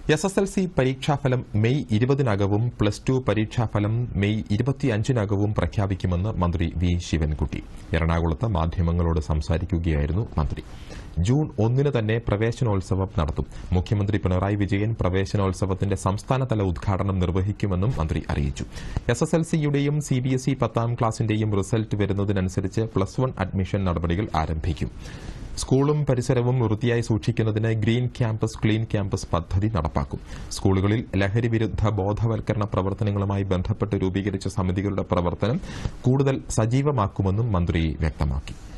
S S L C പരീക്ഷാഫലം May ഇരുപതിനകവും plus two പരീക്ഷാഫലം മെയ് ഇരുപത്തിയഞ്ചിനകവും പ്രഖ്യാപിക്കുമെന്ന് മന്ത്രി വി ശിവൻകുട്ടി എറണാകുളത്ത് മാധ്യമങ്ങളോട് സംസാരിക്കുകയായിരുന്നു മന്ത്രി ജൂൺ ഒന്നിന് തന്നെ പ്രവേശനോത്സവം നടത്തും മുഖ്യമന്ത്രി പിണറായി വിജയൻ പ്രവേശനോത്സവത്തിന്റെ സംസ്ഥാനതല ഉദ്ഘാടനം നിർവഹിക്കുമെന്നും മന്ത്രി അറിയിച്ചു എസ് എസ് എൽ സിയുടെയും സി ബി എസ് ഇ പത്താം ക്ലാസിന്റെയും റിസൾട്ട് വരുന്നതിനനുസരിച്ച് പ്ലസ് വൺ അഡ്മിഷൻ നടപടികൾ ആരംഭിക്കും സ്കൂളും പരിസരവും വൃത്തിയായി സൂക്ഷിക്കുന്നതിന് ഗ്രീൻ ക്യാമ്പസ് ക്ലീൻ ക്യാമ്പസ് പദ്ധതി നടപ്പാക്കും സ്കൂളുകളിൽ ലഹരി വിരുദ്ധ ബോധവൽക്കരണ പ്രവർത്തനങ്ങളുമായി ബന്ധപ്പെട്ട് രൂപീകരിച്ച സമിതികളുടെ പ്രവർത്തനം കൂടുതൽ സജീവമാക്കുമെന്നും മന്ത്രി വ്യക്തമാക്കി